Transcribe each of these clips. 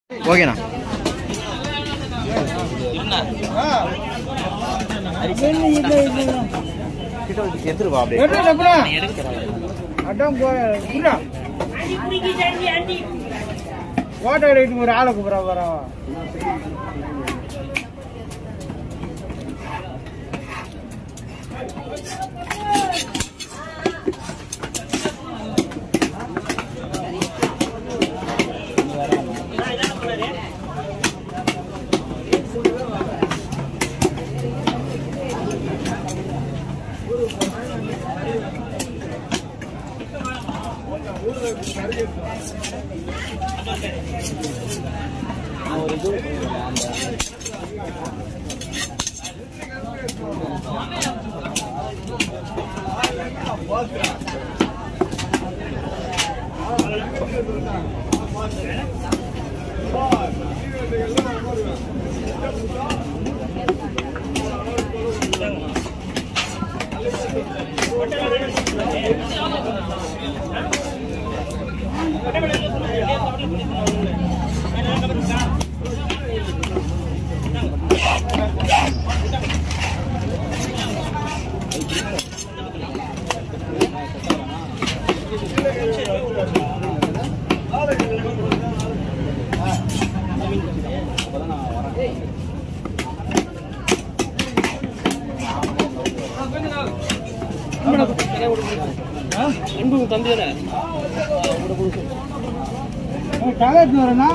ஓகேண்ணா எடுத்துருவா அப்படியே ஓட்ட ரைட்டு ஒரு ஆளை கூப்பிடா வரவா கலெக்ட் வரேண்ணா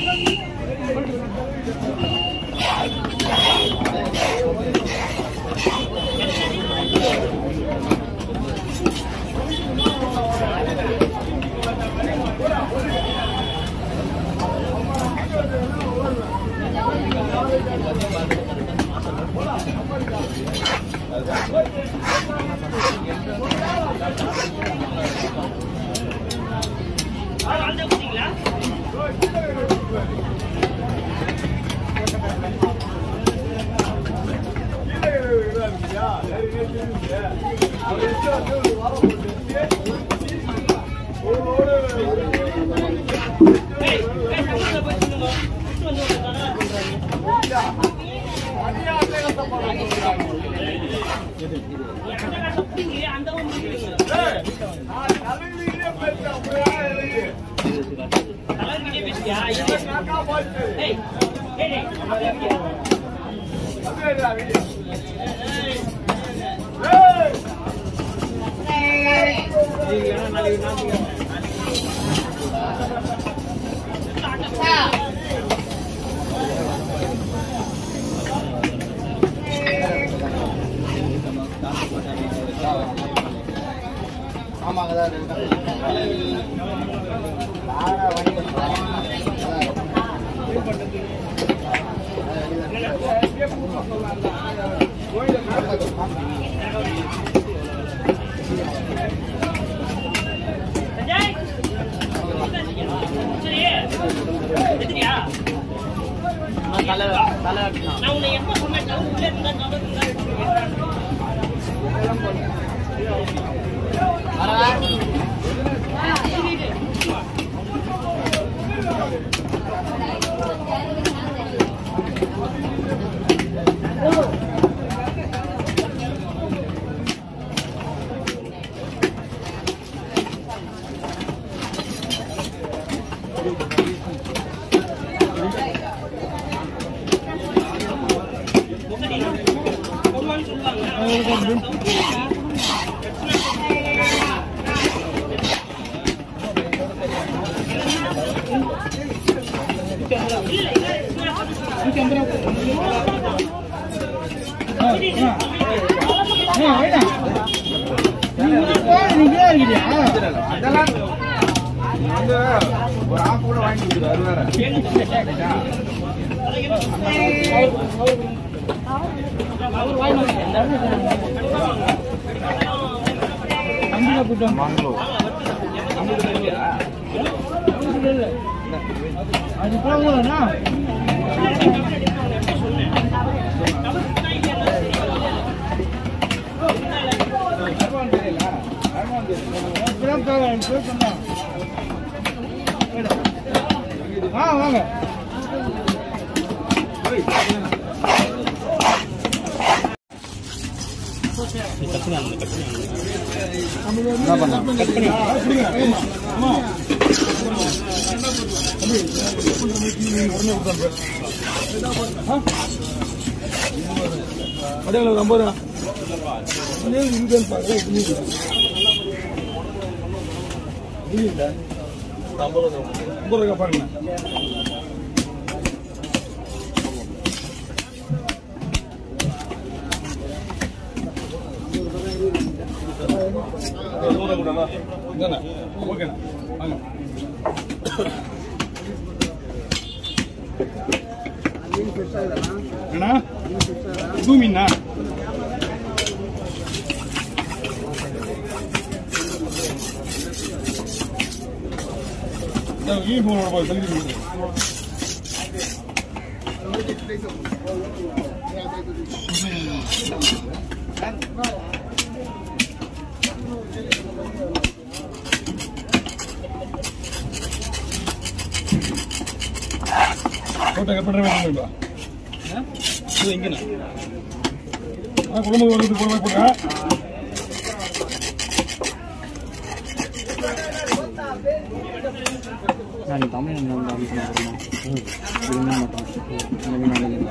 அது போகலண்ணா இப்பதான் போவேன், போய் சொன்னா. ஆ வாங்க என்ன பண்ணலாம் கட் பண்ணி அடையாளம் ஒரு ஐம்பது ரூபா இது இங்கேன்னு பாருங்க இது நீங்க இது இல்லை ஐம்பது ரூபா ஐம்பது ரூபா பாருங்க இதானே ஓகேண்ணா வாங்க அண்ணா இது மீனா யூனிஃபார்மோட போய் சொல்லி போட்டோ கட் பண்ணுற மாதிரி இது எங்கண்ணா ஆ குடும்பம் வந்து போட போடுறேன் நான் தமிழ் வந்து அனுப்பினா இதுனா மட்டும்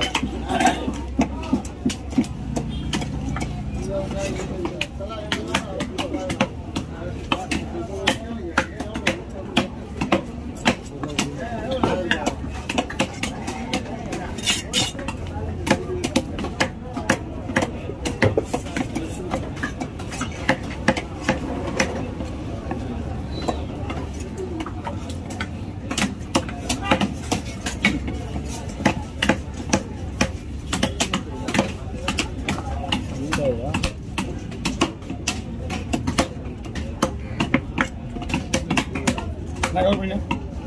நான் கவர் பண்ணேன்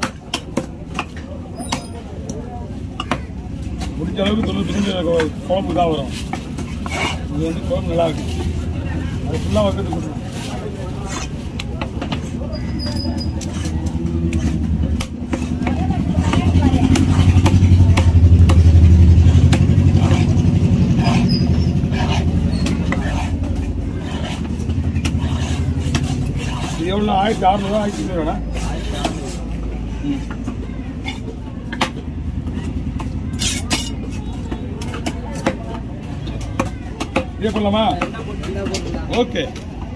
முடிஞ்ச அளவுக்கு தொண்ணூற்றி குழம்பு தான் வரும் இது வந்து குழம்பு நல்லா இருக்கு அது ஃபுல்லாக வைக்கிறது கொடுக்கணும் இது எவ்வளோ ஆயிரத்தி அறுநூறுவா ஆயிரத்தி ஐநூறுவா இதே பண்ணலாமா ஓகே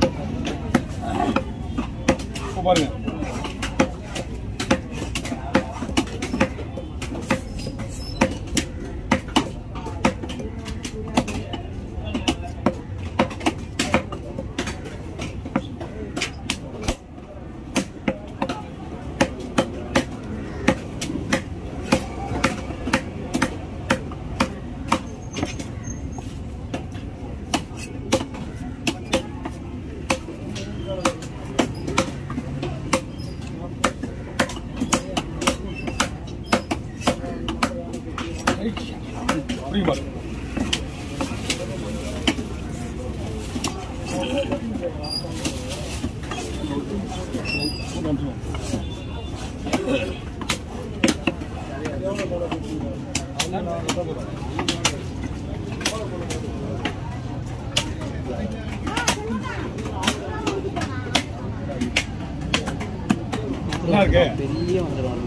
இப்போ பாருங்க புரியுமா நல்லா இருக்கு பெரிய வந்துடும்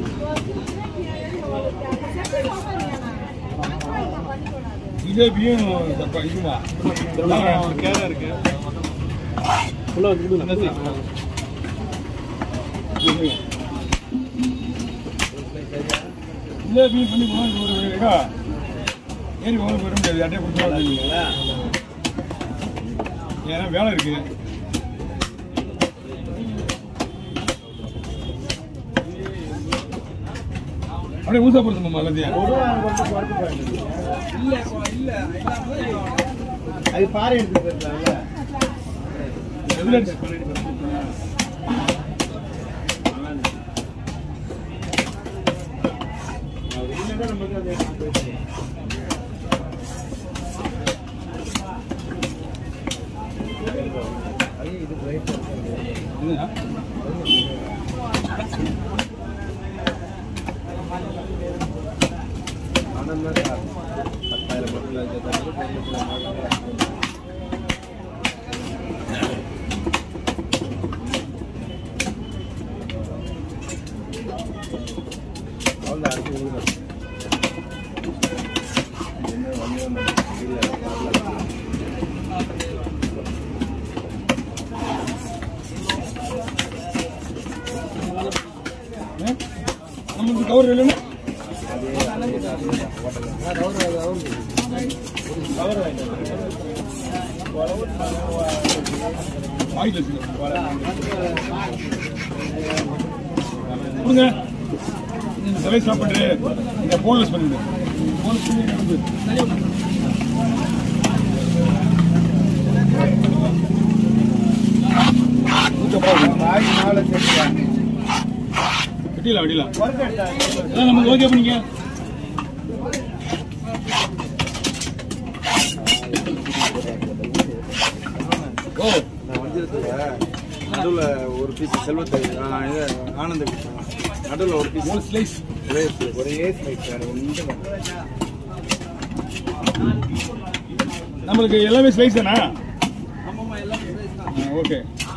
ஜிலேபியும் தப்பா இதுமா கேரா இருக்கு ஃபுல்லாக வந்து ஜிலேபி பண்ணி போனால் ஒரு வேகா ஏறி போக போயிட முடியாது அட்டையை கொடுத்து ஏன்னா வேலை இருக்கு அப்படியே ஊசப்படுத்தணுமா எல்லாத்தையும் அது பாறை எடுத்து போயிருந்தாங்கல்ல எதுல அடிச்சு? இதுனா? பத்தாயிரம் பத்து லட்சம் அவ்வளோ அரிசி ஊறுகாய். என்ன வந்து வந்து இல்லை, வரல. ஏ? நம்மளுக்கு கவர் இல்லைன்னா ஆயில் வச்சுக்கோ கொடுங்க இந்த சிலை சாப்பிட்டு இந்த போன்லெஸ் பண்ணிடு போன்லெஸ் பண்ணி எனக்கு பாய் நாலு சேர்த்துக்கலாம். வெட்டிடலாம் வெட்டிடலாம் ஒர்க் எடுத்தா அதான் நமக்கு ஓகே பண்ணிக்க ஓ நான் வஞ்சிரத்துல நடுவுல ஒரு பீஸ் செல்வத்தை ஆ, இது ஆனந்த பீஸ் நடுவுல ஒரு பீஸ் மூணு ஸ்லைஸ் ஒரே ஸ்லைஸ் வேற ஒன்றும் நம்மளுக்கு எல்லாமே ஸ்லைஸ் தானா ஓகே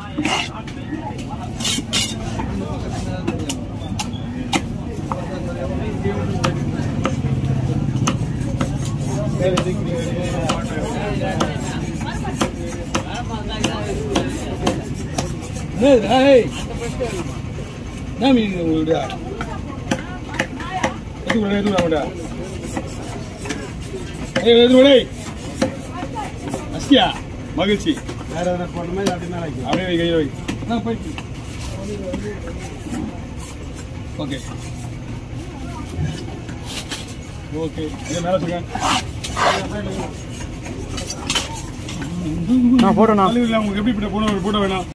என்ன மீன் உங்கள்கிட்ட எது கூட எது கூட ஏய் எது கூட அஸ்தியா மகிழ்ச்சி வேற எதனா போன மாதிரி அப்படி மேலே வைக்கலாம் அப்படியே வை கையில் வை நான் போயிட்டு ஓகே ஓகே இது மேலே சொல்லுங்க நான் போட்டோண்ணா உங்களுக்கு எப்படி போட்டோ போட்டோ வேணும்